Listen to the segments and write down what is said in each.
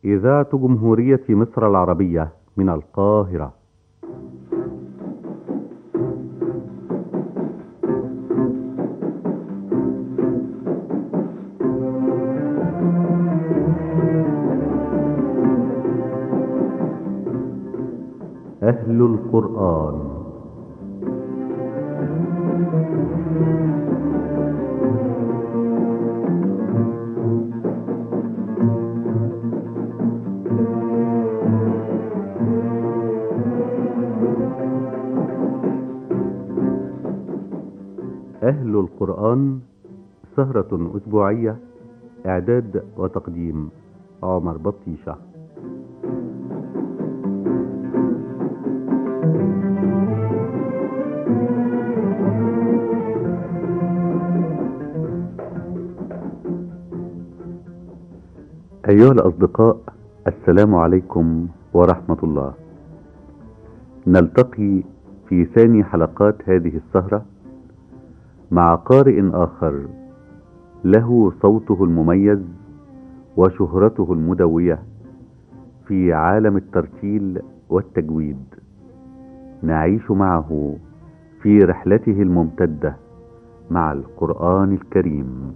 إذاعة جمهورية مصر العربية من القاهرة أهل القرآن أهل القرآن سهرة أسبوعية إعداد وتقديم عمر بطيشة أيها الأصدقاء السلام عليكم ورحمة الله نلتقي في ثاني حلقات هذه السهرة مع قارئ آخر له صوته المميز وشهرته المدوية في عالم الترتيل والتجويد نعيش معه في رحلته الممتدة مع القرآن الكريم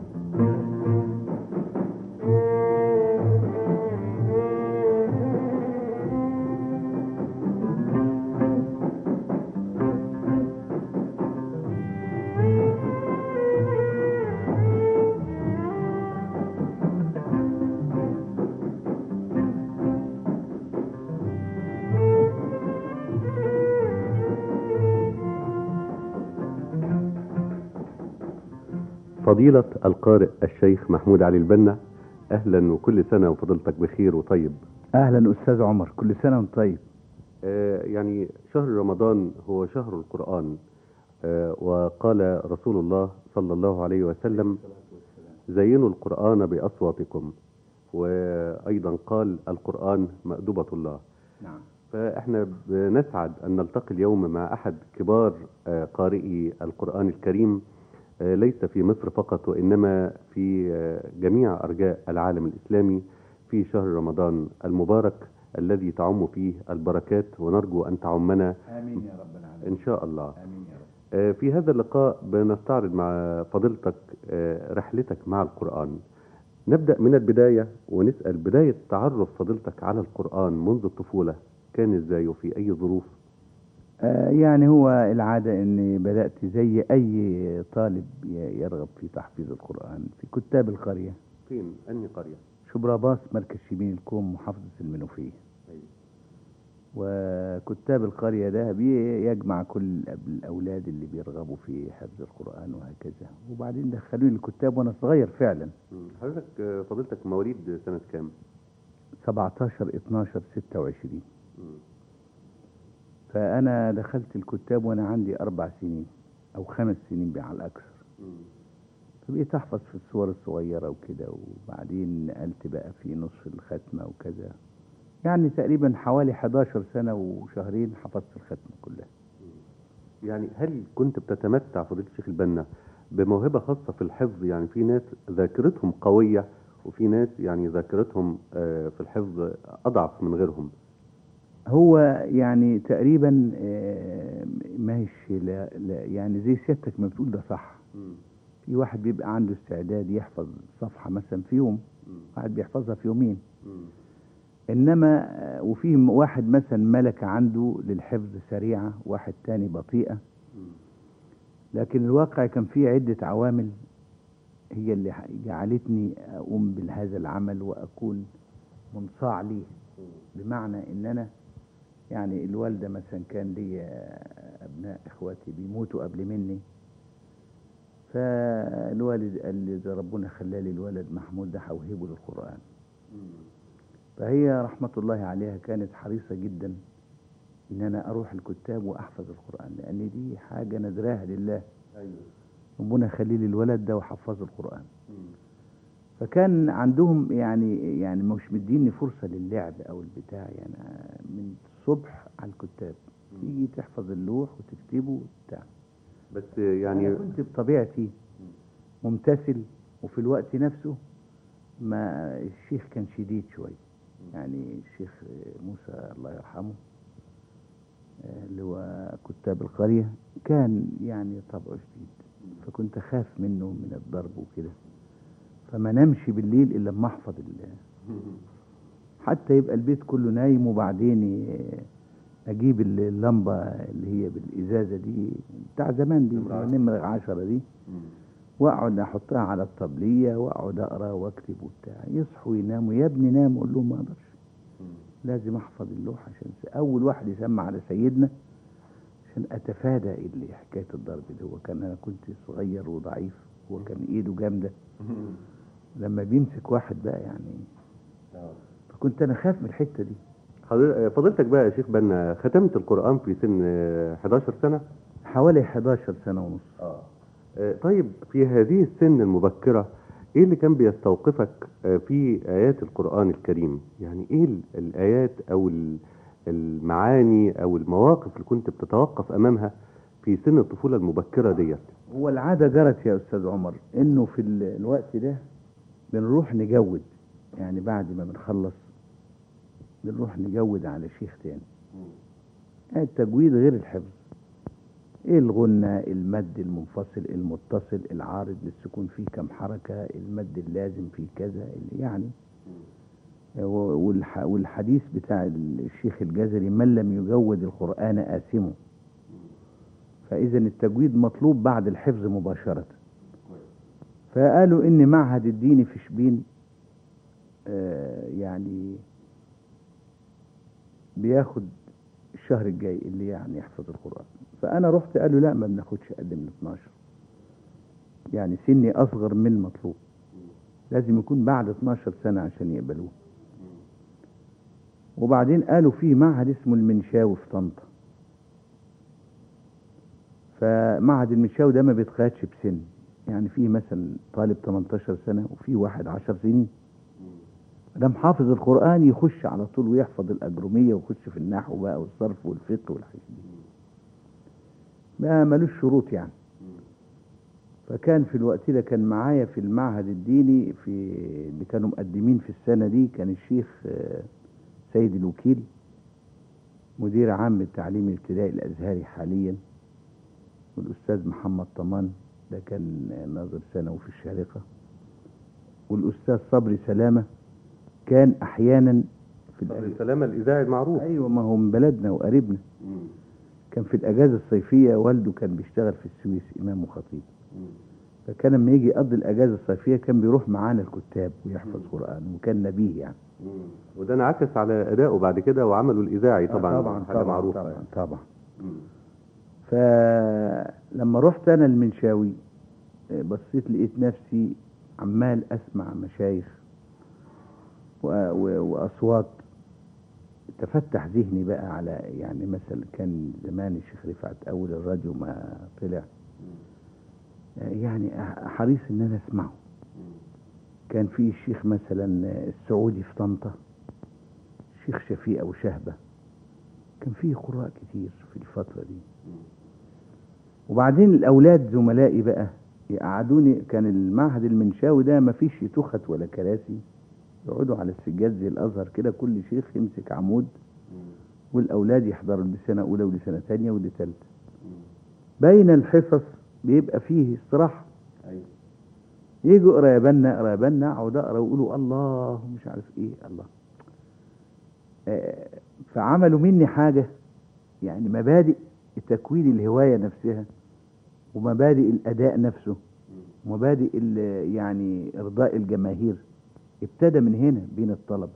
فضيلة القارئ الشيخ محمود علي البنا أهلا وكل سنة وفضيلتك بخير وطيب اهلا استاذ عمر كل سنه وانت طيب آه، يعني شهر رمضان هو شهر القرآن آه، وقال رسول الله صلى الله عليه وسلم زينوا القرآن بأصواتكم وأيضا قال القرآن مأدبة الله نعم فإحنا بنسعد أن نلتقي اليوم مع أحد كبار آه، قارئي القرآن الكريم آه، ليس في مصر فقط وإنما في آه، جميع أرجاء العالم الإسلامي في شهر رمضان المبارك الذي تعم فيه البركات ونرجو أن تعمنا امين يا رب العالمين إن شاء الله امين يا رب آه، في هذا اللقاء بنستعرض مع فضيلتك آه، رحلتك مع القرآن نبدأ من البداية ونسأل بداية تعرف فضيلتك على القرآن منذ الطفولة كان ازاي وفي أي ظروف آه يعني هو العاده اني بدات زي اي طالب ي- يرغب في تحفيظ القران في كتاب القريه فين أنهي قرية شبراباس مركز شبين الكوم محافظه المنوفيه أيوة. وكتاب القريه ده بيجمع كل الأب- الاولاد اللي بيرغبوا في حفظ القران وهكذا وبعدين دخلوني الكتاب وانا صغير فعلا مم. حضرتك آه، فضيلتك مواليد سنة كام 17 12 26 مم. فأنا دخلت الكتاب وأنا عندي أربع سنين أو خمس سنين على الأكثر مم. فبقيت أحفظ في الصور الصغيرة وكده وبعدين نقلت بقى في نصف الختمة وكذا يعني تقريبا حوالي 11 سنة وشهرين حفظت الختمة كلها يعني هل كنت بتتمتع فضيلة الشيخ البنا بموهبة خاصة في الحفظ يعني في ناس ذاكرتهم قوية وفي ناس يعني ذاكرتهم آه، في الحفظ أضعف من غيرهم هو يعني تقريبا آه، ماشي لا لا يعني زي سيادتك ما بتقول ده صح في واحد بيبقى عنده استعداد يحفظ صفحة مثلا في يوم واحد بيحفظها في يومين انما آه، وفي م- واحد مثلا ملكة عنده للحفظ سريعة واحد تاني بطيئة لكن الواقع كان فيه عدة عوامل هي اللي ح- جعلتني اقوم بهذا العمل واكون منصاع ليه بمعنى ان انا يعني الوالدة مثلا كان لي ابناء اخواتي بيموتوا قبل مني فالوالد قال لي ده ربنا خلالي الولد محمود ده هوهبه للقرآن فهي رحمة الله عليها كانت حريصة جدا ان انا اروح الكتاب واحفظ القرآن لان دي حاجة ندراها لله أيوة ربنا يخلي لي الولد ده وحفظه القرآن فكان عندهم يعني يعني مش مديني فرصة للعب او البتاع يعني من الصبح على الكتاب تيجي تحفظ اللوح وتكتبه وبتاع بس يعني أنا كنت بطبيعتي ممتثل وفي الوقت نفسه ما الشيخ كان شديد شوية يعني الشيخ موسى الله يرحمه آه، اللي هو كتاب القرية كان يعني طبعه شديد فكنت أخاف منه من الضرب وكده فما نمشي بالليل إلا لما أحفظ ال- حتى يبقى البيت كله نايم وبعدين ي- أجيب اللمبة اللي هي بالإزازة دي بتاع زمان دي نمرة عشرة. نمرة عشرة دي واقعد احطها على الطبليه واقعد اقرا واكتب وبتاع يصحوا يناموا يا ابني نام اقول لهم ما اقدرش لازم احفظ اللوح عشان س- اول واحد يسمع على سيدنا عشان اتفادى اللي حكايه الضرب ده هو كان انا كنت صغير وضعيف هو كان ايده جامده لما بيمسك واحد بقى يعني فكنت انا خاف من الحته دي حضر- فضيلتك بقى يا شيخ بنا ختمت القرآن في سن آه، 11 سنة حوالي 11 سنه ونص آه. آه، طيب في هذه السن المبكرة ايه اللي كان بيستوقفك آه، في آيات القرآن الكريم يعني ايه ال- الآيات او ال- المعاني او المواقف اللي كنت بتتوقف امامها في سن الطفولة المبكرة ديت هو العاده جرت يا استاذ عمر انه في ال- الوقت ده بنروح نجود يعني بعد ما بنخلص بنروح نجود على شيخ تاني التجويد غير الحفظ ايه الغنة المد المنفصل المتصل العارض للسكون فيه كم حركة المد اللازم فيه كذا اللي يعني و- والح- والحديث بتاع الشيخ الجزري من لم يجود القرآن آثمه فإذا التجويد مطلوب بعد الحفظ مباشرة فقالوا إن معهد الدين في شبين آه، يعني بياخد الشهر الجاي اللي يعني يحفظ القرآن فأنا رحت قالوا لا ما بناخدش أقل من 12 يعني سني أصغر من المطلوب لازم يكون بعد 12 سنة عشان يقبلوه وبعدين قالوا في معهد اسمه المنشاوي في طنطا فمعهد المنشاوي ده ما بيتخدش بسن يعني في مثلا طالب 18 سنة وفي واحد 10 سنين ده حافظ القرآن يخش على طول ويحفظ الأجرومية ويخش في النحو بقى والصرف والفقه والحاجات دي ما ملوش شروط يعني فكان في الوقت ده كان معايا في المعهد الديني في اللي كانوا مقدمين في السنة دي كان الشيخ آه، سيد الوكيل مدير عام التعليم الابتدائي الأزهري حاليا والأستاذ محمد طمان ده كان ناظر ثانوي في الشارقة والأستاذ صبري سلامة كان أحيانا في طب الأجازة السلامة الإذاعي المعروف أيوة ما هو من بلدنا وقريبنا كان في الأجازة الصيفية والده كان بيشتغل في السويس إمام وخطيب فكان لما يجي يقضي الأجازة الصيفية كان بيروح معانا الكتاب ويحفظ قرآن وكان نبيه يعني وده انعكس على أدائه بعد كده وعمله الإذاعي طبعا آه طبعا حاجة طبعا معروفة طبعا, يعني. طبعا. مم. فلما رحت انا المنشاوي آه، بصيت لقيت نفسي عمال اسمع مشايخ و- و- واصوات تفتح ذهني بقى على يعني مثلا كان زمان الشيخ رفعت اول الراديو ما طلع آه، يعني أح- حريص ان انا اسمعه كان في الشيخ مثلا آه، السعودي في طنطا الشيخ شفيق ابو شهبه كان في قراء كتير في الفتره دي وبعدين الاولاد زملائي بقى يقعدوني كان المعهد المنشاوي ده ما فيش تخت ولا كراسي يقعدوا على السجاد زي الازهر كده كل شيخ يمسك عمود والاولاد يحضروا لسنه اولى ولسنه ثانيه ولثالثه بين الحصص بيبقى فيه استراحه أيوة. يجوا اقرا يا بنا اقرا يا بنا اقعد اقرا ويقولوا الله مش عارف ايه الله آه، فعملوا مني حاجه يعني مبادئ تكوين الهوايه نفسها ومبادئ الاداء نفسه ومبادئ ال- يعني ارضاء الجماهير ابتدى من هنا بين الطلبه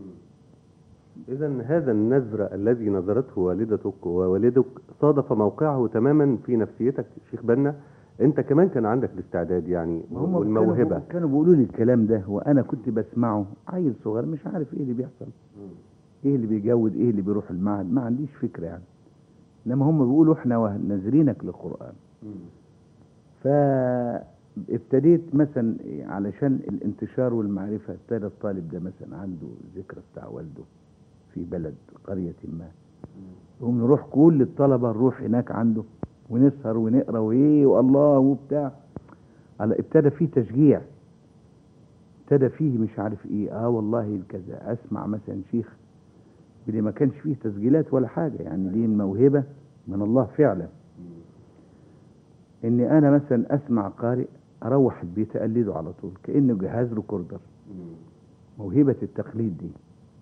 إذا هذا النذر الذي نذرته والدتك ووالدك صادف موقعه تماما في نفسيتك شيخ بنا أنت كمان كان عندك الاستعداد يعني هم كانوا والموهبة بيقولوا- كانوا بيقولوا لي الكلام ده وانا كنت بسمعه عيل صغير مش عارف ايه اللي بيحصل ايه اللي بيجود ايه اللي بيروح المعهد ما عنديش فكره يعني انما هم بيقولوا احنا وه- نازرينك للقران فابتديت مثلا علشان الانتشار والمعرفه ابتدى الطالب ده مثلا عنده ذكرى بتاع والده في بلد قريه ما نقوم نروح كل الطلبه نروح هناك عنده ونسهر ونقرا وايه والله وبتاع على ابتدى في تشجيع ابتدى فيه مش عارف ايه اه والله كذا اسمع مثلا شيخ اللي ما كانش فيه تسجيلات ولا حاجه يعني دي الموهبه من الله فعلا اني انا مثلا اسمع قارئ اروح البيت اقلده على طول كانه جهاز ريكوردر موهبه التقليد دي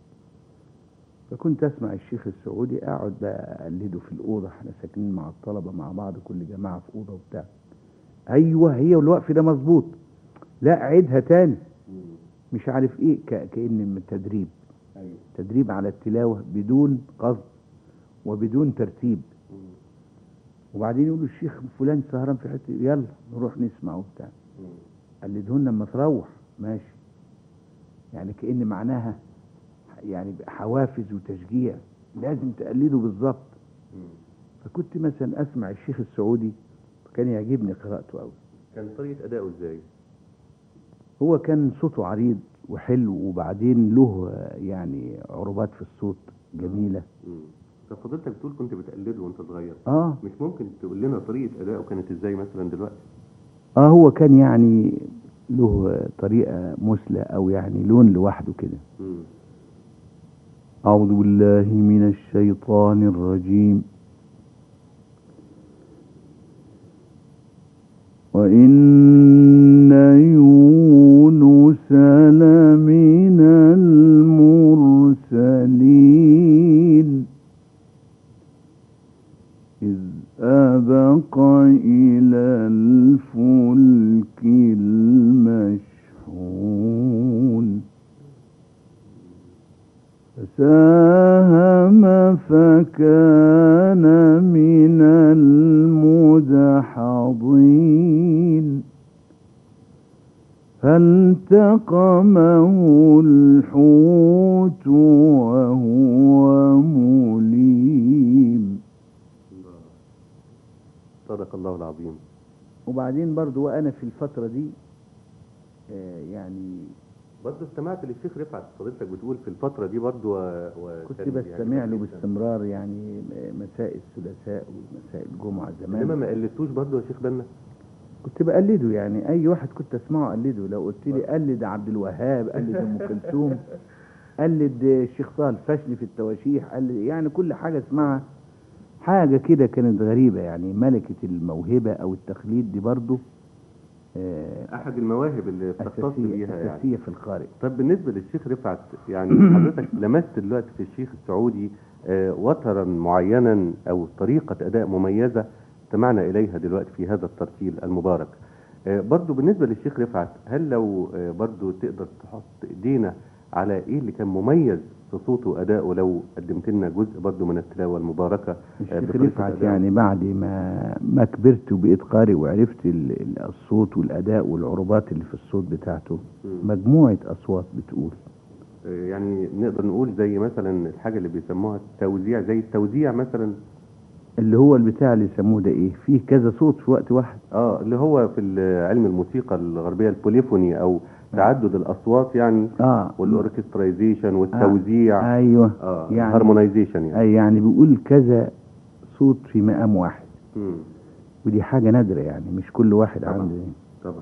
فكنت اسمع الشيخ السعودي اقعد بقى اقلده في الاوضه احنا ساكنين مع الطلبه مع بعض كل جماعه في اوضه وبتاع ايوه هي والوقف ده مظبوط لا عيدها تاني مش عارف ايه ك- كأن من تدريب ايوه تدريب على التلاوة بدون قصد وبدون ترتيب وبعدين يقولوا الشيخ فلان سهران في حته يلا نروح نسمع وبتاع قلدهن لما تروح ماشي يعني كأن معناها يعني حوافز وتشجيع لازم تقلده بالظبط فكنت مثلا اسمع الشيخ السعودي كان يعجبني قراءته قوي كان طريقه اداؤه ازاي؟ هو كان صوته عريض وحلو وبعدين له آه، يعني عروبات في الصوت جميلة طب فضلتك بتقول كنت بتقلده وانت صغير اه مش ممكن تقول لنا طريقه اداؤه كانت ازاي مثلا دلوقتي؟ اه هو كان يعني له آه، طريقة مثلى او يعني لون لوحده كده مم. أعوذ بالله من الشيطان الرجيم وإن يونس لمن المرسلين إذ أبق إلى الفلك المشحون فساهم فكان من المدحضين فالتقمه الحوت وهو مليم صدق الله العظيم وبعدين برضو وأنا في الفترة دي آه، يعني برضه استمعت للشيخ رفعت فضلتك بتقول في الفتره دي برضه و... كنت وكان بستمع له بيعجبك جداً. باستمرار يعني مساء الثلاثاء ومساء الجمعة انما زمان ما قلدتوش برضه يا شيخ بنا كنت بقلده يعني اي واحد كنت اسمعه اقلده لو قلت لي قلد عبد الوهاب قلد ام كلثوم قلد الشيخ طه الفشني في التواشيح قلد يعني كل حاجه اسمعها حاجه كده كانت غريبه يعني ملكه الموهبه او التقليد دي برضه آه، احد المواهب اللي بتختص اساسيه بيها يعني اساسيه في القارئ طب بالنسبه للشيخ رفعت يعني حضرتك لمست دلوقتي في الشيخ السعودي آه، وترا معينا او طريقه اداء مميزه استمعنا اليها دلوقتي في هذا الترتيل المبارك آه، برضو بالنسبه للشيخ رفعت هل لو آه، برضو تقدر تحط ايدينا على ايه اللي كان مميز في صوته وادائه لو قدمت لنا جزء برضو من التلاوه المباركه آه، الشيخ بطريقة رفعت أدائه؟ يعني بعد ما ما كبرت وبقيت قارئ وعرفت ال- ال- الصوت والاداء والعروبات اللي في الصوت بتاعته مم. مجموعه اصوات بتقول آه، يعني نقدر نقول زي مثلا الحاجه اللي بيسموها التوزيع زي التوزيع مثلا اللي هو البتاع اللي يسموه ده ايه فيه كذا صوت في وقت واحد اه اللي هو في ال- علم الموسيقى الغربيه البوليفوني او تعدد الاصوات يعني اه والاوركسترايزيشن والتوزيع ايوه اه يعني هارمونايزيشن يعني أي يعني بيقول كذا صوت في مقام واحد مم. ودي حاجه نادره يعني مش كل واحد طبعا. عنده طبعا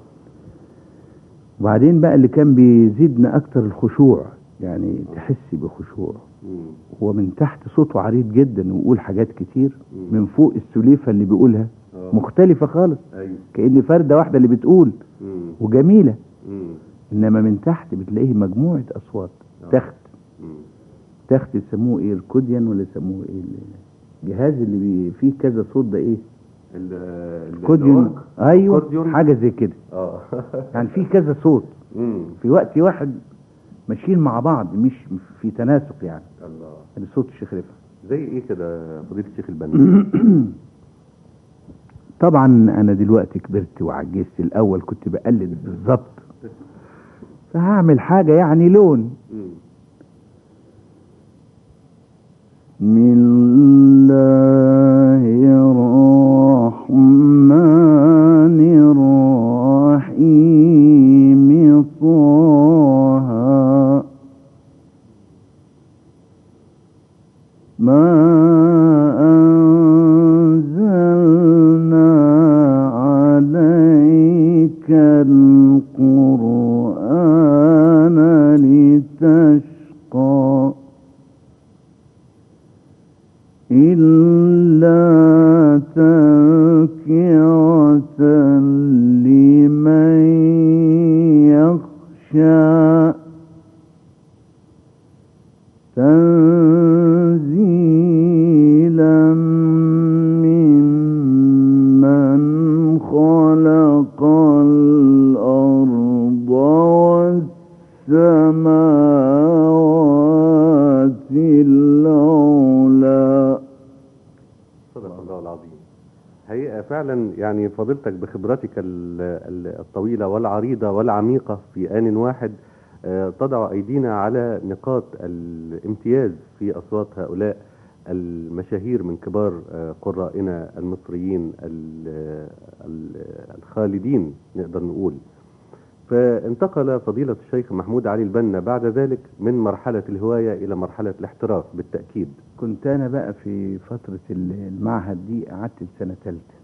وبعدين بقى اللي كان بيزيدنا اكتر الخشوع يعني تحسي بخشوع مم. هو من تحت صوته عريض جدا ويقول حاجات كتير مم. من فوق السليفه اللي بيقولها آه. مختلفه خالص ايوه كأن فردة واحدة اللي بتقول مم. وجميلة مم. إنما من تحت بتلاقيه مجموعة أصوات آه. تخت مم. تخت يسموه إيه الكوديان ولا يسموه إيه الجهاز اللي بي فيه كذا صوت ده إيه ال- ال- كوديون الأورج. أيوه أكورديون. حاجة زي كده اه يعني في كذا صوت مم. في وقت واحد ماشيين مع بعض مش في تناسق يعني الله يعني صوت الشيخ رفعت زي ايه كده فضيله الشيخ البنا طبعا انا دلوقتي كبرت وعجزت الاول كنت بقلد بالظبط فهعمل حاجه يعني لون مم. بسم الله الرحمن الرحيم طه ما أنزلنا عليك القرآن إلا تذكرة لمن يخشى تنزيلا ممن خلق الأرض والسماوات العلى صدق الله العظيم حقيقة فعلا يعني فضيلتك بخبرتك ال- ال- الطويلة والعريضة والعميقة في آن واحد آه، تضع أيدينا على نقاط الامتياز في أصوات هؤلاء المشاهير من كبار آه، قرائنا المصريين ال- ال- الخالدين نقدر نقول فانتقل فضيلة الشيخ محمود علي البنا بعد ذلك من مرحلة الهواية إلى مرحلة الاحتراف بالتأكيد كنت أنا بقى في فترة المعهد دي قعدت السنة ثالثة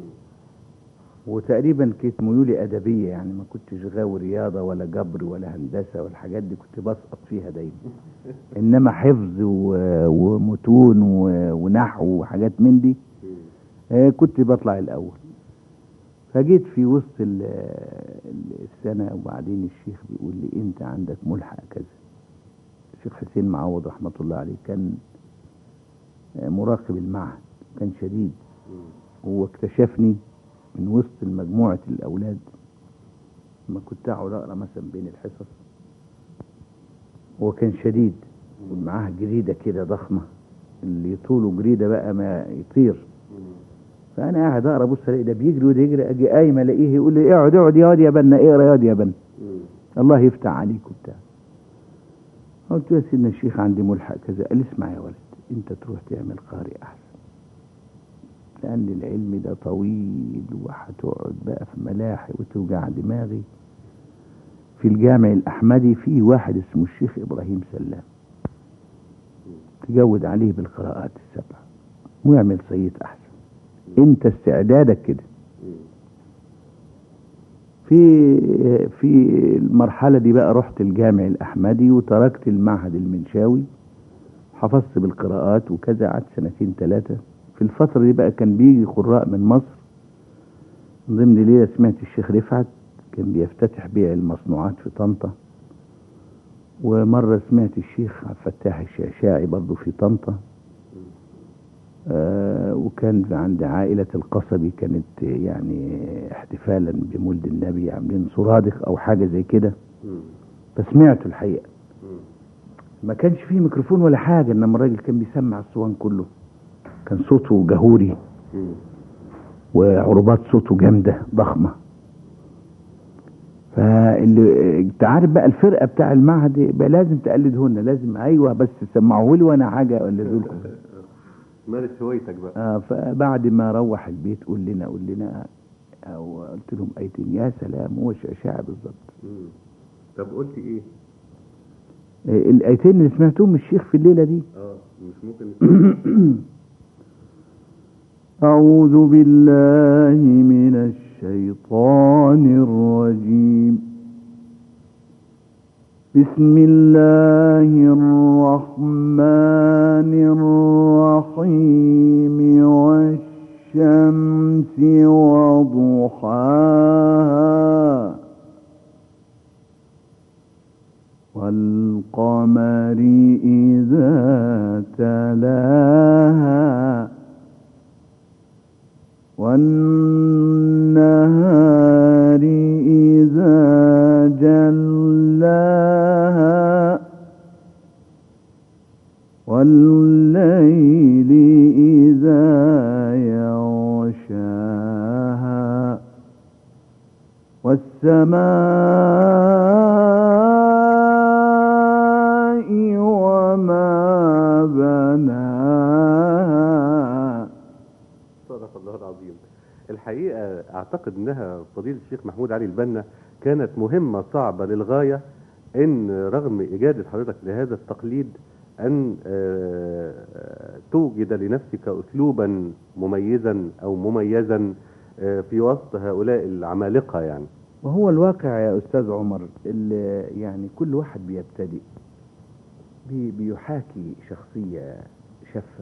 وتقريبا كانت ميولي أدبية يعني ما كنتش غاوي رياضة ولا جبر ولا هندسة والحاجات دي كنت بسقط فيها دايما إنما حفظ و- ومتون و- ونحو وحاجات من دي آه، كنت بطلع الأول فجيت في وسط ال- ال- السنة وبعدين الشيخ بيقول لي أنت عندك ملحق كذا الشيخ حسين معوض رحمة الله عليه كان آه، مراقب المعهد كان شديد هو اكتشفني من وسط مجموعة الأولاد لما كنت أقعد أقرأ مثلا بين الحصص هو كان شديد ومعاه جريدة كده ضخمة اللي طوله جريدة بقى ما يطير فأنا قاعد أقرأ بص ألاقي ده بيجري وده يجري أجي قايم ألاقيه يقول لي اقعد اقعد يا واد يا بنا اقرا يا واد يا بنا الله يفتح عليك وبتاع قلت له يا سيدنا الشيخ عندي ملحق كذا قال لي اسمع يا ولد انت تروح تعمل قارئ احسن لان العلم ده طويل وهتقعد بقى في ملاحي وتوجع دماغي في الجامع الاحمدي في واحد اسمه الشيخ ابراهيم سلام تجود عليه بالقراءات السبع ويعمل صيت احسن انت استعدادك كده في في المرحلة دي بقى رحت الجامع الأحمدي وتركت المعهد المنشاوي حفظت بالقراءات وكذا قعدت سنتين ثلاثة في الفترة دي بقى كان بيجي قراء من مصر من ضمن ليلة سمعت الشيخ رفعت كان بيفتتح بيع المصنوعات في طنطا ومرة سمعت الشيخ عبد الفتاح الشعشاعي برضه في طنطا آه وكان عند عائلة القصبي كانت يعني احتفالا بمولد النبي عاملين سرادق او حاجة زي كده فسمعته الحقيقة ما كانش فيه ميكروفون ولا حاجة انما الراجل كان بيسمع الصوان كله كان صوته جهوري وعروبات صوته جامدة ضخمة فاللي انت عارف بقى الفرقة بتاع المعهد بقى لازم تقلدهن لازم ايوه بس سمعوه لي وانا حاجة اقلده لكم مارس هوايتك بقى آه فبعد ما روح البيت قول لنا قول لنا او قلت لهم ايتين يا سلام هو شعشاع بالظبط مم. طب قلت ايه؟ آه، الايتين اللي سمعتهم من الشيخ في الليله دي اه مش ممكن نسمع. أعوذ بالله من الشيطان الرجيم بسم الله الرحمن الرحيم والشمس وضحاها والقمر إذا تلاها والنهار إذا جلاها والليل إذا يغشاها والسماء وما بناها صدق الله العظيم الحقيقة أعتقد أنها فضيلة الشيخ محمود علي البنا كانت مهمة صعبة للغاية إن رغم إجادة حضرتك لهذا التقليد أن آه، توجد لنفسك أسلوبا مميزا أو مميزا آه، في وسط هؤلاء العمالقة يعني وهو الواقع يا أستاذ عمر اللي يعني كل واحد بيبتدئ بي- بيحاكي شخصية شفة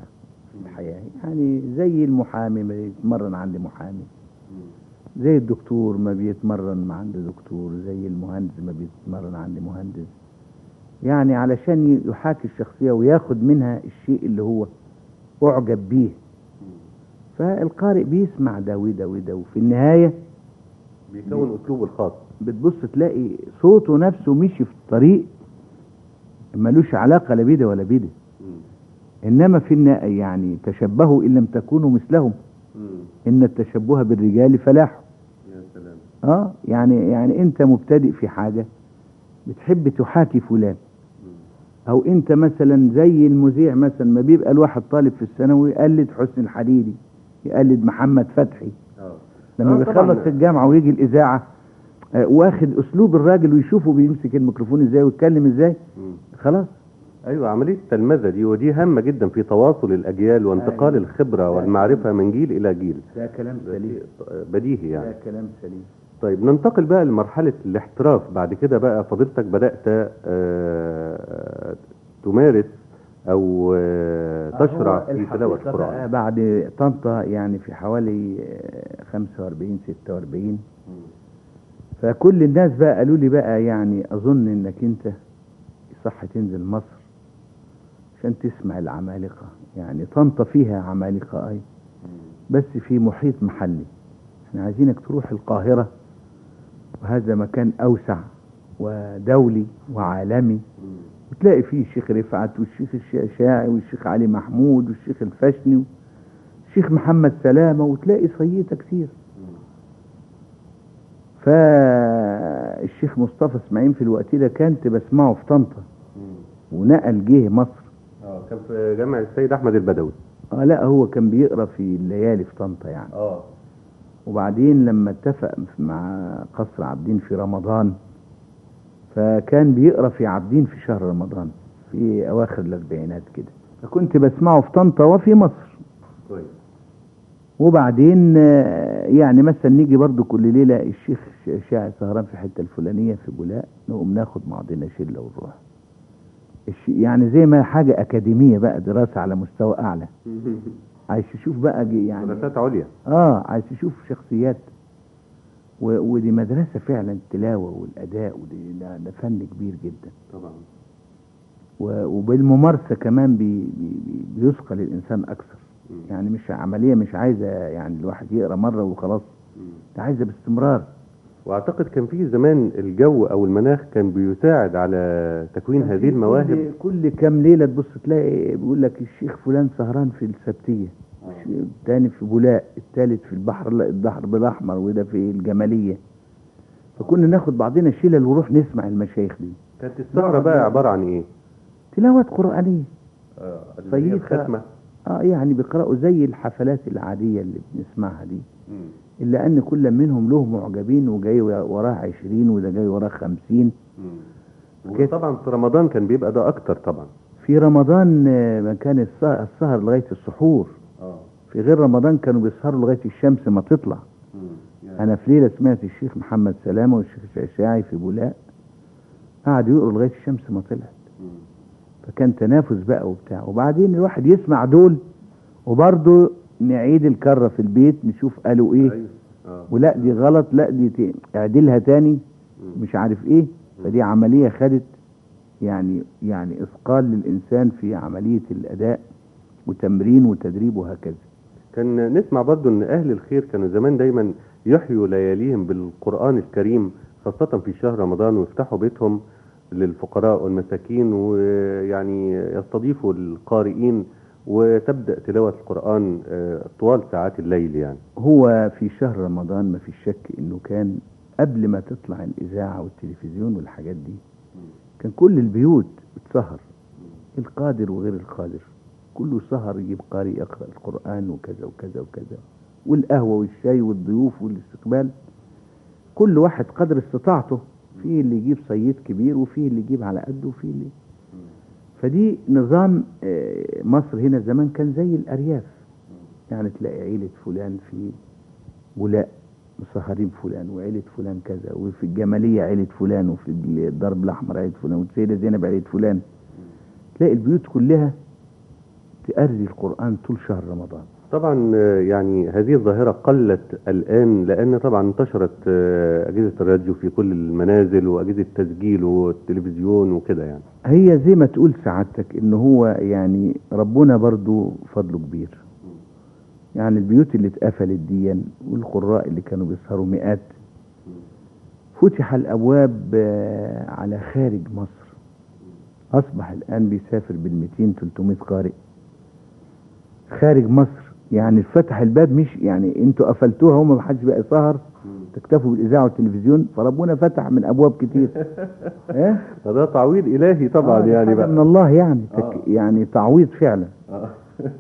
في الحياة يعني زي المحامي ما يتمرن عند محامي زي الدكتور ما بيتمرن مع عند دكتور زي المهندس ما بيتمرن عند مهندس يعني علشان يحاكي الشخصية وياخد منها الشيء اللي هو أعجب بيه فالقارئ بيسمع ده وده وده وفي النهاية بيكون اسلوبه الخاص بتبص تلاقي صوته نفسه مشي في الطريق ملوش علاقة لا بده ولا بده إنما في النا- يعني تشبهوا إن لم تكونوا مثلهم إن التشبه بالرجال فلاح يا سلام اه يعني يعني انت مبتدئ في حاجة بتحب تحاكي فلان او انت مثلا زي المذيع مثلا ما بيبقى الواحد طالب في الثانوي يقلد حسن الحديدي يقلد محمد فتحي اه لما آه بيخلص طبعاً. الجامعة ويجي الإذاعة آه، واخد أسلوب الراجل ويشوفه بيمسك الميكروفون إزاي ويتكلم إزاي مم. خلاص ايوه عمليه التلمذه دي ودي هامه جدا في تواصل الاجيال وانتقال أيوة. الخبره والمعرفه من جيل الى جيل ده كلام ده سليم شيء بديهي يعني ده كلام سليم طيب ننتقل بقى لمرحله الاحتراف بعد كده بقى فضيلتك بدات آه، تمارس او آه، تشرع هو في الحقيقة تلاوه بقى القران بعد طنطا يعني في حوالي آه، 45 46 فكل الناس بقى قالوا لي بقى يعني اظن انك انت صح تنزل مصر عشان تسمع العمالقه يعني طنطا فيها عمالقه اي بس في محيط محلي احنا عايزينك تروح القاهره وهذا مكان اوسع ودولي وعالمي وتلاقي فيه الشيخ رفعت والشيخ الشافعي والشيخ علي محمود والشيخ الفشني والشيخ محمد سلامه وتلاقي صيته كتير فالشيخ مصطفى اسماعيل في الوقت ده كنت بسمعه في طنطا ونقل جه مصر اه كان في جامع السيد احمد البدوي اه لا هو كان بيقرا في الليالي في طنطا يعني اه وبعدين لما اتفق مع قصر عابدين في رمضان فكان بيقرا في عابدين في شهر رمضان في اواخر الاربعينات كده فكنت بسمعه في طنطا وفي مصر كويس وبعدين آه، يعني مثلا نيجي برضو كل ليله الشيخ ش- شاعر سهران في الحته الفلانيه في بولاق نقوم ناخد بعضنا شله ونروح الش- يعني زي ما حاجه اكاديميه بقى دراسه على مستوى اعلى عايز تشوف بقى ج- يعني دراسات عليا اه عايز تشوف شخصيات و... ودي مدرسه فعلا التلاوه والاداء ودي ده, ده فن كبير جدا طبعا و... وبالممارسه كمان بي... بي... بي- بيثقل الانسان اكثر يعني مش عمليه مش عايزه يعني الواحد يقرا مره وخلاص ده عايزه باستمرار واعتقد كان في زمان الجو او المناخ كان بيساعد على تكوين كان هذه في المواهب كل, كل كام ليله تبص تلاقي بيقول لك الشيخ فلان سهران في السبتيه الثاني في بولاق الثالث في البحر البحر الاحمر وده في الجماليه فكنا ناخد بعضنا شلل ونروح نسمع المشايخ دي كانت السهرة بقى عبارة عن ايه؟ تلاوه قرانيه آه صيفة. الختمة اه يعني بيقرأوا زي الحفلات العادية اللي بنسمعها دي إلا أن كل منهم له معجبين وجاي وراه عشرين وده جاي وراه خمسين كده. وطبعا في رمضان كان بيبقى ده اكتر طبعا في رمضان آه، ما كان الس- السهر لغاية السحور اه في غير رمضان كانوا بيسهروا لغاية الشمس ما تطلع أنا في ليلة سمعت الشيخ محمد سلامة والشيخ الشعشاعي في بولاق قعدوا يقروا لغاية الشمس ما طلعت فكان تنافس بقى وبتاع وبعدين الواحد يسمع دول وبرضه نعيد الكرة في البيت نشوف قالوا ايه ايوه اه ولا دي غلط لا دي ت- اعدلها تاني مش عارف ايه فدي عملية خدت يعني يعني اثقال للانسان في عملية الاداء وتمرين وتدريب وهكذا كان نسمع برضو ان اهل الخير كانوا زمان دايما يحيوا لياليهم بالقرآن الكريم خاصة في شهر رمضان ويفتحوا بيتهم للفقراء والمساكين ويعني يستضيفوا القارئين وتبدأ تلاوة القرآن آه، طوال ساعات الليل يعني هو في شهر رمضان ما في شك انه كان قبل ما تطلع الاذاعه والتلفزيون والحاجات دي كان كل البيوت بتسهر القادر وغير القادر كله سهر يجيب قارئ يقرا القران وكذا وكذا وكذا والقهوه والشاي والضيوف والاستقبال كل واحد قدر استطاعته في اللي يجيب صيد كبير وفي اللي يجيب على قده وفي اللي فدي نظام آه، مصر هنا زمان كان زي الارياف يعني تلاقي عيلة فلان في بولاق مسهرين فلان وعيلة فلان كذا وفي الجمالية عيلة فلان وفي الدرب الأحمر عيلة فلان والسيدة زينب عيلة فلان تلاقي البيوت كلها تقري القرآن طول شهر رمضان طبعا آه، يعني هذه الظاهرة قلت الآن لأن طبعا انتشرت آه، أجهزة الراديو في كل المنازل وأجهزة التسجيل والتلفزيون وكده يعني هي زي ما تقول سعادتك ان هو يعني ربنا برضو فضله كبير يعني البيوت اللي اتقفلت دي والقراء اللي كانوا بيسهروا مئات فتح الابواب آه، على خارج مصر اصبح الان بيسافر بال 200 300 قارئ خارج مصر يعني فتح الباب مش يعني انتوا قفلتوها هم ما حدش بقى سهر تكتفوا بالاذاعه والتلفزيون فربنا فتح من ابواب كتير ايه فده تعويض إلهي طبعا آه، يعني حاجة بقى من الله يعني تك آه. يعني تعويض فعلا آه.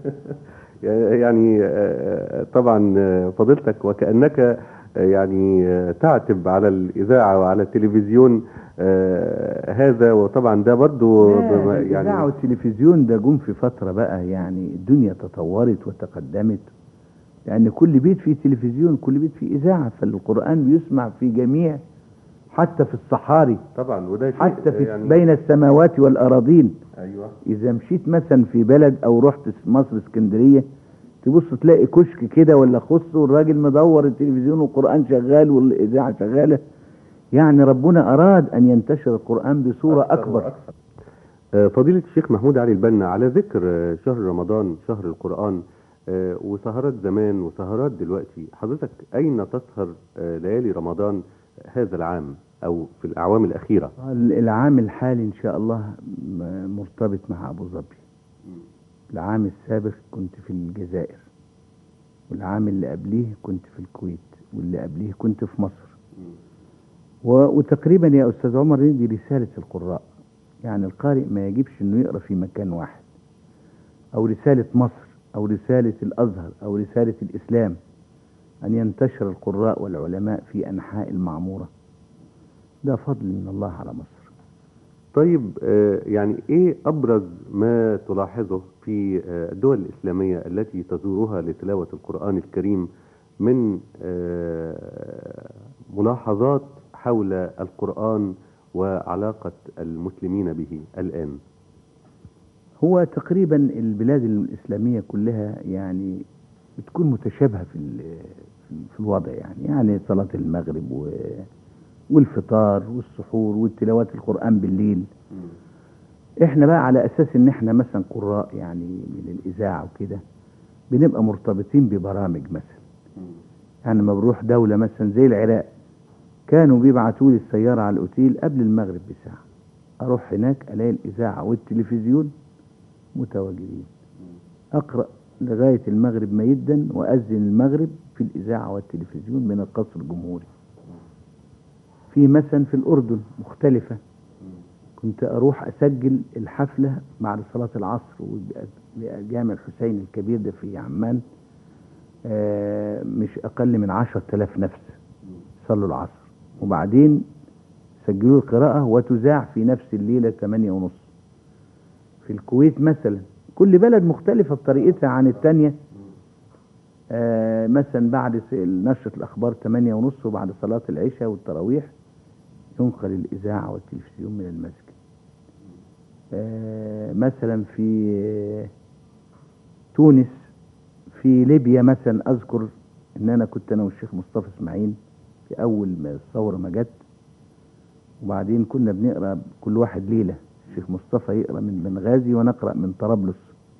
يعني آه، طبعا آه، فضيلتك وكأنك آه، يعني آه، تعتب على الإذاعة وعلى التلفزيون آه، هذا وطبعا ده برضو لا، بما- الإذاعة يعني والتلفزيون ده جم في فترة بقى يعني الدنيا تطورت وتقدمت لأن كل بيت فيه تلفزيون كل بيت فيه إذاعة فالقرآن بيسمع في جميع حتى في الصحاري طبعا وده شيء حتى في يعني بين السماوات والأراضين ايوه إذا مشيت مثلا في بلد أو رحت مصر اسكندرية تبص تلاقي كشك كده ولا خص والراجل مدور التلفزيون والقرآن شغال والإذاعة شغالة يعني ربنا أراد أن ينتشر القرآن بصورة أكبر آه، فضيلة الشيخ محمود علي البنا على ذكر آه، شهر رمضان شهر القرآن آه، وسهرات زمان وسهرات دلوقتي حضرتك أين تسهر آه، ليالي رمضان هذا العام أو في الأعوام الأخيرة العام الحالي إن شاء الله م- مرتبط مع أبو ظبي العام السابق كنت في الجزائر والعام اللي قبليه كنت في الكويت واللي قبليه كنت في مصر و... وتقريبا يا أستاذ عمر دي رسالة القراء يعني القارئ ما يجبش أنه يقرأ في مكان واحد أو رسالة مصر أو رسالة الأزهر أو رسالة الإسلام أن ينتشر القراء والعلماء في أنحاء المعمورة ده فضل من الله على مصر طيب آه، يعني إيه أبرز ما تلاحظه في آه، الدول الإسلامية التي تزورها لتلاوة القرآن الكريم من آه، ملاحظات حول القرآن وعلاقة المسلمين به الآن هو تقريبا البلاد الإسلامية كلها يعني بتكون متشابهة في ال- في الوضع يعني يعني صلاة المغرب و والفطار والسحور والتلاوات القرآن بالليل احنا بقى على اساس ان احنا مثلا قراء يعني من الاذاعه وكده بنبقى مرتبطين ببرامج مثلا يعني لما بروح دوله مثلا زي العراق كانوا بيبعتوا لي السياره على الاوتيل قبل المغرب بساعه اروح هناك الاقي الاذاعه والتلفزيون متواجدين اقرا لغايه المغرب ما يدن واذن المغرب في الاذاعه والتلفزيون من القصر الجمهوري في مثلا في الاردن مختلفه كنت اروح اسجل الحفله بعد صلاه العصر وبيبقى جامع الحسين الكبير ده في عمان آه، مش اقل من عشرة آلاف نفس صلوا العصر وبعدين سجلوا القراءة وتذاع في نفس الليلة ثمانية ونص في الكويت مثلا كل بلد مختلفة بطريقتها عن التانية آه، مثلا بعد س- نشرة الأخبار ثمانية ونص وبعد صلاة العشاء والتراويح ينقل الإذاعة والتلفزيون من المسجد آه، مثلا في آه، تونس في ليبيا مثلا أذكر إن أنا كنت أنا والشيخ مصطفى إسماعيل في أول ما الثورة ما جت وبعدين كنا بنقرأ كل واحد ليلة الشيخ مصطفى يقرأ من بنغازي ونقرأ من طرابلس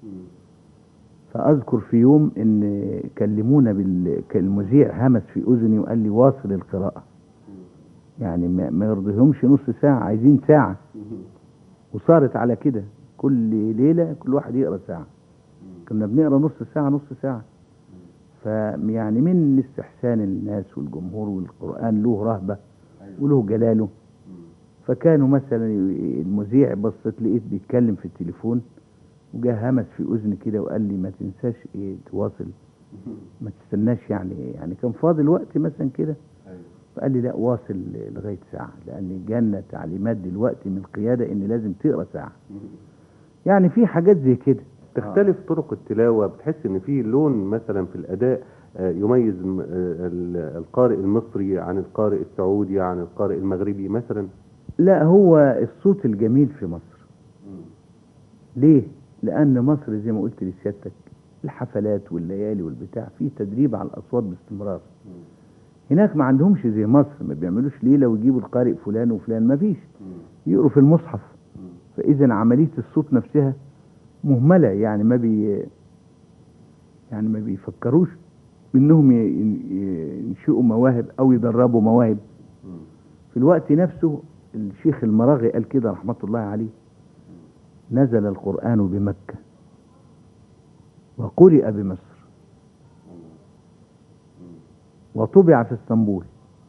فأذكر في يوم إن كلمونا بال... كان المذيع همس في أذني وقال لي واصل القراءة يعني ما, ما يرضيهمش نص ساعة عايزين ساعة وصارت على كده كل ليلة كل واحد يقرأ ساعة كنا بنقرأ نص ساعة نص ساعة فيعني من استحسان الناس والجمهور والقرآن له رهبة وله جلاله فكانوا مثلا المذيع بصيت لقيت بيتكلم في التليفون وجا همس في اذني كده وقال لي ما تنساش ايه تواصل ما تستناش يعني يعني كان فاضل وقت مثلا كده فقال لي لا واصل لغايه ساعه لان جانا تعليمات دلوقتي من القياده ان لازم تقرا ساعه يعني في حاجات زي كده تختلف طرق التلاوة بتحس ان في لون مثلا في الاداء آه، يميز م- آه، ال- القارئ المصري عن القارئ السعودي عن القارئ المغربي مثلا لا هو الصوت الجميل في مصر ليه لأن مصر زي ما قلت لسيادتك الحفلات والليالي والبتاع في تدريب على الأصوات باستمرار هناك ما عندهمش زي مصر ما بيعملوش ليلة ويجيبوا القارئ فلان وفلان ما فيش يقروا في المصحف فإذا عملية الصوت نفسها مهملة يعني ما بي يعني ما بيفكروش انهم ي- ي- ينشئوا مواهب او يدربوا مواهب في الوقت نفسه الشيخ المراغي قال كده رحمة الله عليه نزل القرآن بمكة وقرئ بمصر وطبع في اسطنبول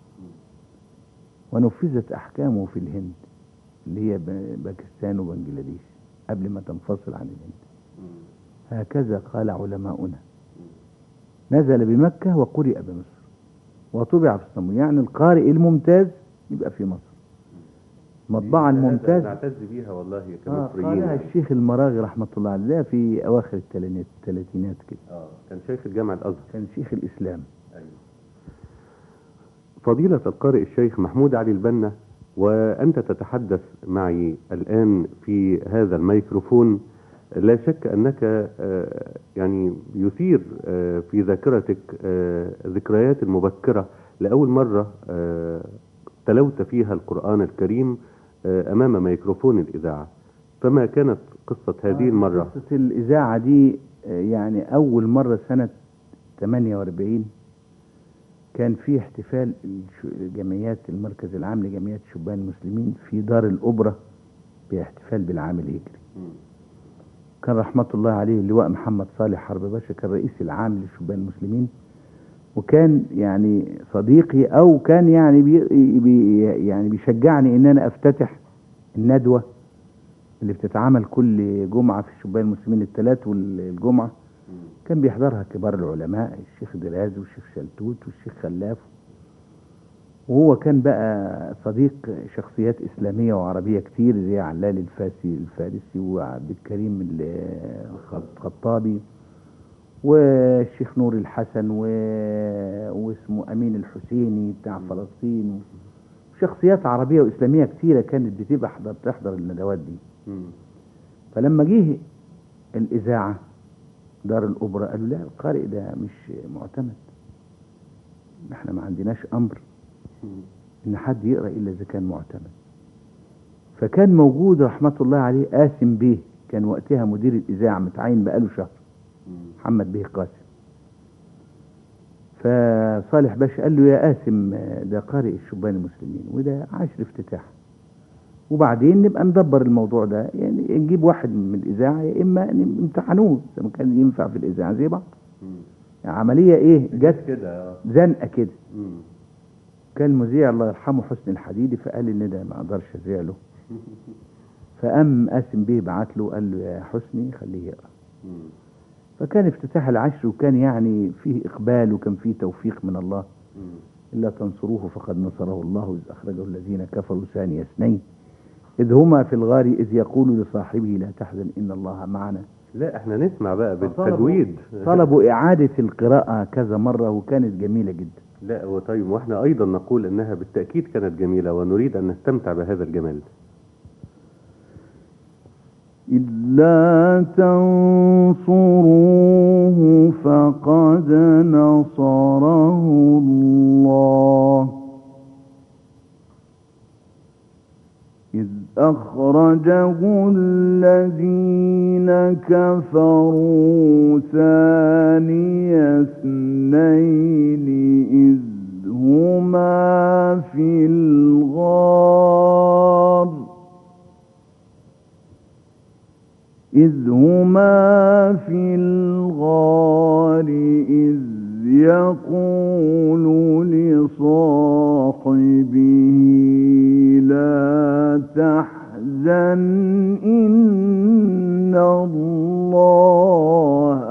ونفذت أحكامه في الهند اللي هي ب- باكستان وبنجلاديش قبل ما تنفصل عن الهند هكذا قال علماؤنا نزل بمكة وقرئ بمصر وطبع في اسطنبول يعني القارئ الممتاز يبقى في مصر المطبعة الممتازة نعتز بيها والله آه كمصريين قالها يعني. الشيخ المراغي رحمة الله عليه ده في أواخر التلاتينات التلاتينات كده اه كان شيخ الجامعة الأزهر كان شيخ الإسلام فضيلة القارئ الشيخ محمود علي البنا وأنت تتحدث معي الآن في هذا الميكروفون لا شك أنك آه، يعني يثير آه، في ذاكرتك آه، ذكريات المبكرة لأول مرة آه، تلوت فيها القرآن الكريم آه، أمام ميكروفون الإذاعة فما كانت قصة هذه آه، المرة قصة الإذاعة دي آه، يعني أول مرة سنة 48 كان في احتفال الش- جمعيات المركز العام لجمعيات شبان المسلمين في دار الأوبرا باحتفال بالعام الهجري كان رحمة الله عليه اللواء محمد صالح حرب باشا كان رئيس العام للشبان المسلمين وكان يعني صديقي او كان يعني بي بي يعني بيشجعني ان انا افتتح الندوه اللي بتتعمل كل جمعه في الشبان المسلمين الثلاث والجمعه كان بيحضرها كبار العلماء الشيخ دراز والشيخ شلتوت والشيخ خلاف وهو كان بقى صديق شخصيات إسلامية وعربية كتير زي علال الفاسي الفارسي وعبد الكريم الخطابي والشيخ نور الحسن و... واسمه أمين الحسيني بتاع فلسطين شخصيات عربية وإسلامية كتيرة كانت بتبقى حضر تحضر الندوات دي فلما جه الإذاعة دار الأوبرا قالوا لا القارئ ده مش معتمد احنا ما عندناش أمر إن حد يقرأ إلا إذا كان معتمد فكان موجود رحمة الله عليه قاسم بيه كان وقتها مدير الإذاعة متعين بقاله شهر محمد بيه قاسم فصالح باشا قال له يا قاسم ده قارئ الشبان المسلمين وده عشر افتتاح وبعدين نبقى ندبر الموضوع ده يعني نجيب واحد من الإذاعة يا إما نمتحنوه إذا ما كان ينفع في الإذاعة زي بعض يعني عملية إيه جت كده زنقة كده كان مذيع الله يرحمه حسن الحديدي فقال ان ده ما اقدرش اذيع له فقام قاسم بيه بعت له قال له يا حسني خليه يقرا فكان افتتاح العشر وكان يعني فيه اقبال وكان فيه توفيق من الله الا تنصروه فقد نصره الله اذ اخرجه الذين كفروا ثاني اثنين اذ هما في الغار اذ يقول لصاحبه لا تحزن ان الله معنا لا احنا نسمع بقى فطلبوا- بالتجويد طلبوا اعاده القراءه كذا مره وكانت جميله جدا لا وطيب واحنا ايضا نقول انها بالتاكيد كانت جميله ونريد ان نستمتع بهذا الجمال إلا تنصروه فقد نصره الله إذ أخرجه الذين كفروا ثاني اثنين إذ هما في الغار إذ هما في الغار إذ يقول لصاحبه لا تحزن إن الله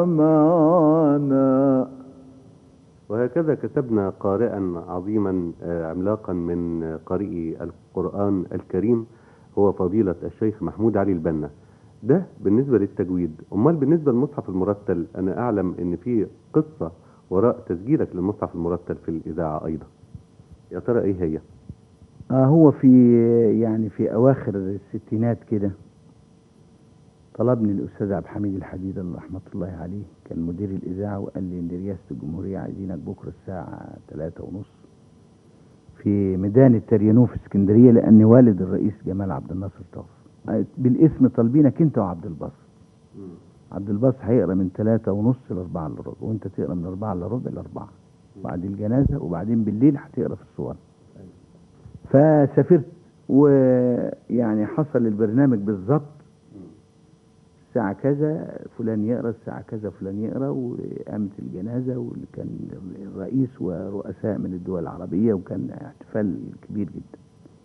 معنا وهكذا كتبنا قارئا عظيما آه، عملاقا من آه، قارئي القرآن الكريم هو فضيلة الشيخ محمود علي البنا ده بالنسبة للتجويد أمال بالنسبة للمصحف المرتل أنا أعلم أن في قصة وراء تسجيلك للمصحف المرتل في الإذاعة أيضا يا ترى إيه هي؟ آه هو في يعني في أواخر الستينات كده طلبني الأستاذ عبد الحميد الحديد الله رحمة الله عليه كان مدير الإذاعة وقال لي إن رئاسة الجمهورية عايزينك بكرة الساعة ثلاثة ونص في ميدان التريانو في اسكندرية لأن والد الرئيس جمال عبد الناصر توفى بالاسم طالبينك أنت وعبد الباسط عبد الباسط هيقرا من ثلاثة ونص لأربعة إلا ربع وأنت تقرا من أربعة إلا ربع لأربعة بعد الجنازة وبعدين بالليل هتقرا في الصور فسافرت ويعني حصل البرنامج بالظبط الساعة كذا فلان يقرا الساعة كذا فلان يقرا وقامت الجنازة واللي كان الرئيس ورؤساء من الدول العربية وكان احتفال كبير جدا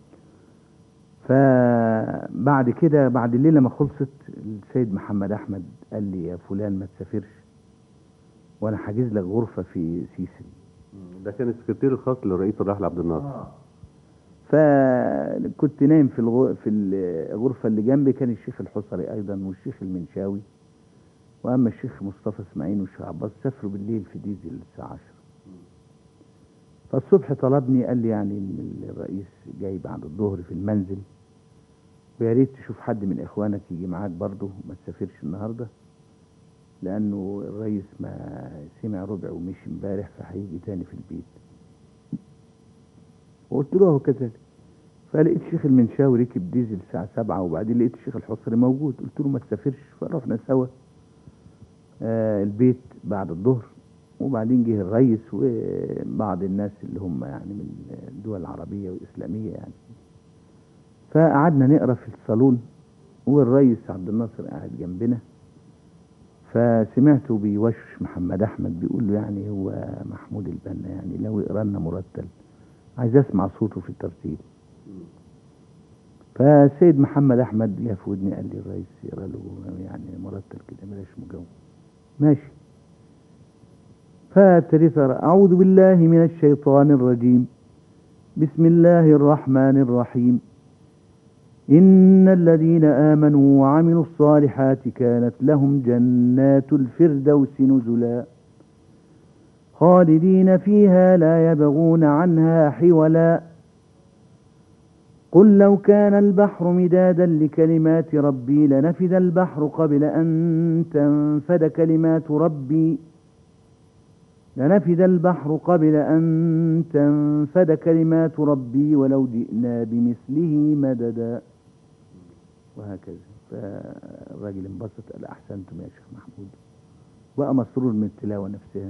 فبعد كده بعد الليلة ما خلصت السيد محمد أحمد قال لي يا فلان ما تسافرش وأنا حاجز لك غرفة في سيسي ده كان السكرتير الخاص للرئيس الراحل عبد الناصر فكنت نايم في الغو... في الغرفة اللي جنبي كان الشيخ الحصري أيضا والشيخ المنشاوي وأما الشيخ مصطفى إسماعيل والشيخ عباس سافروا بالليل في ديزل الساعة 10 فالصبح طلبني قال لي يعني إن الرئيس جاي بعد الظهر في المنزل ويا ريت تشوف حد من إخوانك يجي معاك برضه ما تسافرش النهاردة لأنه الرئيس ما سمع ربع ومشي امبارح فهيجي تاني في البيت وقلت له كذلك فلقيت الشيخ المنشاوي ركب ديزل الساعة سبعة وبعدين لقيت الشيخ الحصري موجود قلت له ما تسافرش فرحنا سوا آه البيت بعد الظهر وبعدين جه الرئيس وبعض الناس اللي هم يعني من الدول العربية والإسلامية يعني فقعدنا نقرا في الصالون والرئيس عبد الناصر قاعد جنبنا فسمعته بيوشش محمد احمد بيقول له يعني هو محمود البنا يعني لو يقرا لنا مرتل عايز اسمع صوته في الترتيب فالسيد محمد احمد جه في ودني قال لي الرئيس يقرا له يعني مرتل كده بلاش مجاوب ماشي فابتديت اعوذ بالله من الشيطان الرجيم بسم الله الرحمن الرحيم إن الذين آمنوا وعملوا الصالحات كانت لهم جنات الفردوس نزلا خالدين فيها لا يبغون عنها حولا قل لو كان البحر مدادا لكلمات ربي لنفد البحر قبل أن تنفد كلمات ربي لنفد البحر قبل أن تنفد كلمات ربي ولو جئنا بمثله مددا وهكذا فالراجل انبسط قال احسنتم يا شيخ محمود بقى مسرور من التلاوه نفسها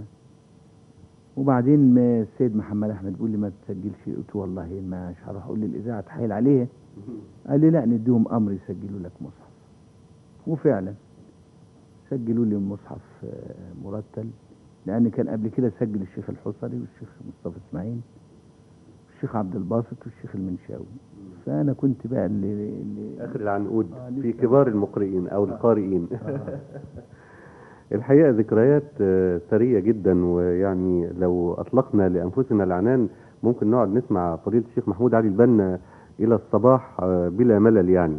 وبعدين السيد محمد احمد بيقول لي ما تسجلش قلت والله مش هروح اقول للاذاعه تحايل عليها قال لي لا نديهم امر يسجلوا لك مصحف وفعلا سجلوا لي مصحف مرتل لان كان قبل كده سجل الشيخ الحصري والشيخ مصطفى اسماعيل والشيخ عبد الباسط والشيخ المنشاوي فانا كنت بقى اللي, اللي اخر العنقود في كبار المقرئين او القارئين الحقيقه ذكريات ثريه جدا ويعني لو اطلقنا لانفسنا العنان ممكن نقعد نسمع فضيله الشيخ محمود علي البنا الى الصباح بلا ملل يعني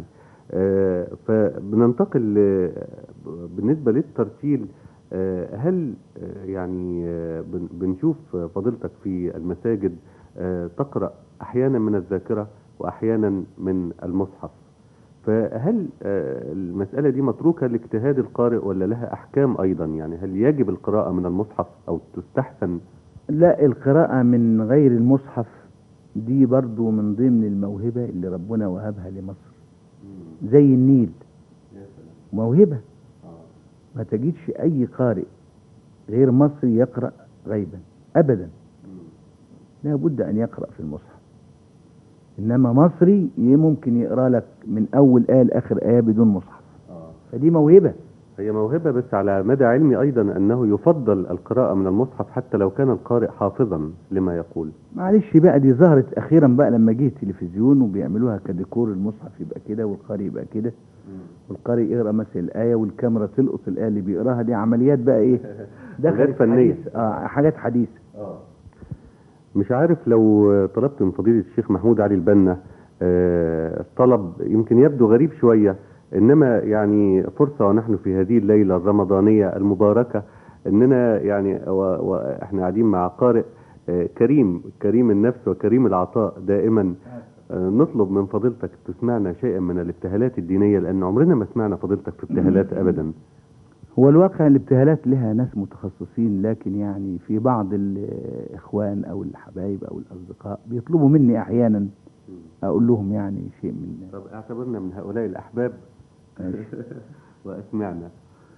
فبننتقل بالنسبه للترتيل هل يعني بنشوف فضيلتك في المساجد تقرا احيانا من الذاكره واحيانا من المصحف فهل المسألة دي متروكة لاجتهاد القارئ ولا لها أحكام أيضا يعني هل يجب القراءة من المصحف أو تستحسن لا القراءة من غير المصحف دي برضو من ضمن الموهبة اللي ربنا وهبها لمصر زي النيل موهبة ما تجدش أي قارئ غير مصري يقرأ غيبا أبدا لا بد أن يقرأ في المصحف انما مصري ممكن يقرا لك من اول ايه لاخر ايه بدون مصحف آه. فدي موهبه هي موهبه بس على مدى علمي ايضا انه يفضل القراءه من المصحف حتى لو كان القارئ حافظا لما يقول معلش بقى دي ظهرت اخيرا بقى لما جه التلفزيون وبيعملوها كديكور المصحف يبقى كده والقارئ يبقى كده والقارئ يقرا مثلا الايه والكاميرا تلقط الايه اللي بيقراها دي عمليات بقى ايه حاجات فنيه حديث. اه حاجات حديثه آه. مش عارف لو طلبت من فضيلة الشيخ محمود علي البنا آه طلب يمكن يبدو غريب شوية إنما يعني فرصة ونحن في هذه الليلة الرمضانية المباركة إننا يعني وإحنا قاعدين مع قارئ آه كريم كريم النفس وكريم العطاء دائما آه، نطلب من فضيلتك تسمعنا شيئا من الابتهالات الدينية لأن عمرنا ما سمعنا فضيلتك في ابتهالات أبدا هو الواقع الابتهالات لها ناس متخصصين لكن يعني في بعض الإخوان أو الحبايب أو الأصدقاء بيطلبوا مني أحيانا أقول لهم يعني شيء من طب اعتبرنا من هؤلاء الأحباب ماشي. وأسمعنا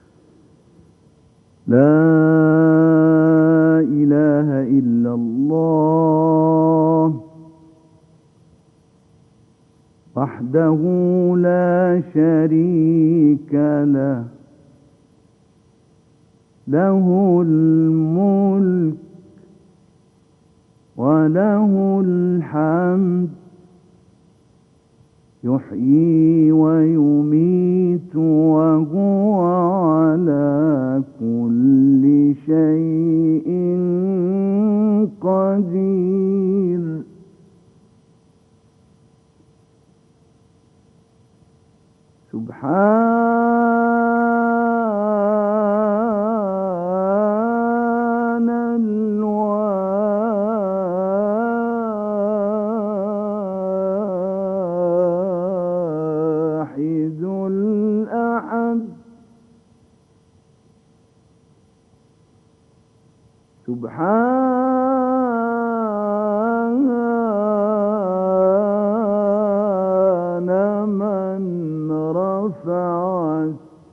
لا إله إلا الله وحده لا شريك له له الملك وله الحمد يحيي ويميت وهو على كل شيء قدير سبحان الواحد الأحد سبحان من رفع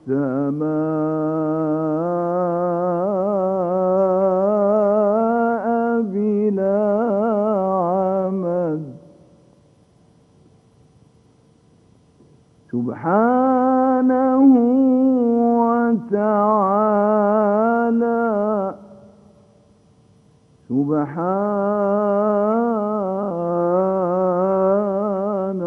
السماء بلا عمد سبحانه وتعالى سبحان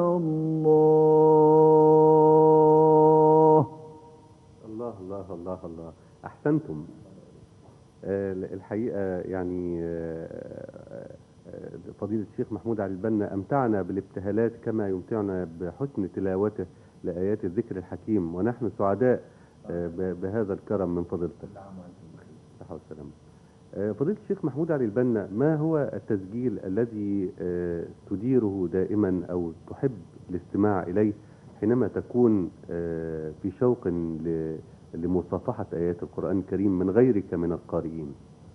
الله الله الله الله الله أحسنتم آه، الحقيقة يعني آه، آه، فضيلة الشيخ محمود علي البنا أمتعنا بالابتهالات كما يمتعنا بحسن تلاوته لآيات الذكر الحكيم ونحن سعداء آه، ب- بهذا الكرم من فضيلتك صحة والسلامة آه، فضيلة الشيخ محمود علي البنا ما هو التسجيل الذي آه، تديره دائما أو تحب الاستماع إليه حينما تكون آه، في شوق ل- لمصافحة آيات القرآن الكريم من غيرك من القارئين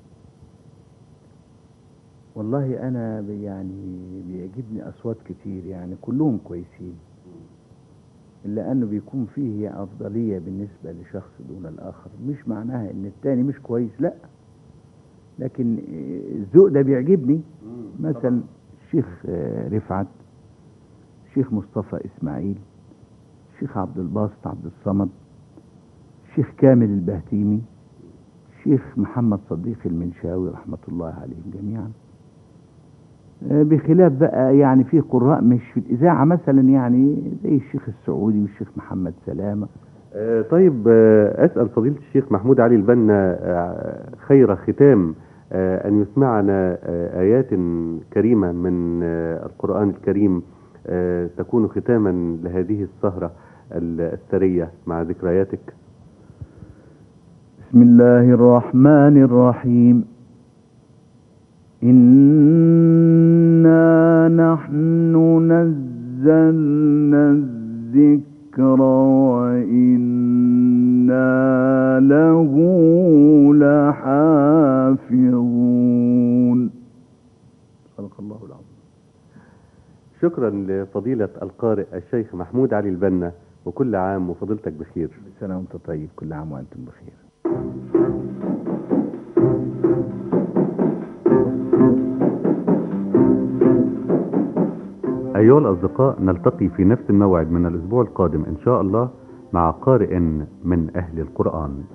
والله انا ب- يعني بيعجبني اصوات كتير يعني كلهم كويسين الا انه بيكون فيه افضليه بالنسبه لشخص دون الاخر مش معناها ان التاني مش كويس لا لكن آه، الذوق ده بيعجبني مثلا الشيخ آه، رفعت الشيخ مصطفى اسماعيل الشيخ عبد الباسط عبد الصمد الشيخ كامل البهتيمي الشيخ محمد صديق المنشاوي رحمة الله عليهم جميعا آه، بخلاف بقى يعني في قراء مش في الإذاعة مثلا يعني زي الشيخ السعودي والشيخ محمد سلامة آه، طيب آه، أسأل فضيلة الشيخ محمود علي البنا آه، خير ختام آه، أن يسمعنا آه، آيات كريمة من آه، القرآن الكريم آه، تكون ختاما لهذه السهرة الثرية مع ذكرياتك بسم الله الرحمن الرحيم إنا نحن نزلنا الذكر وإنا له لحافظون صدق الله العظيم شكرا لفضيلة القارئ الشيخ محمود علي البنا وكل عام وفضيلتك بخير كل سنة وأنت طيب كل عام وأنتم بخير أيها الأصدقاء نلتقي في نفس الموعد من الأسبوع القادم إن شاء الله مع قارئ من أهل القرآن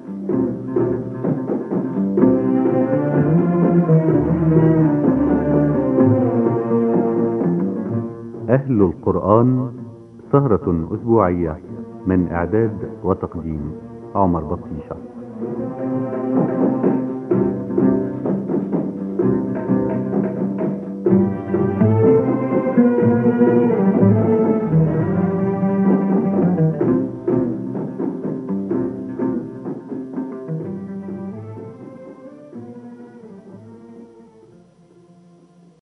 أهل القرآن سهرة أسبوعية من إعداد وتقديم عمر بطيشة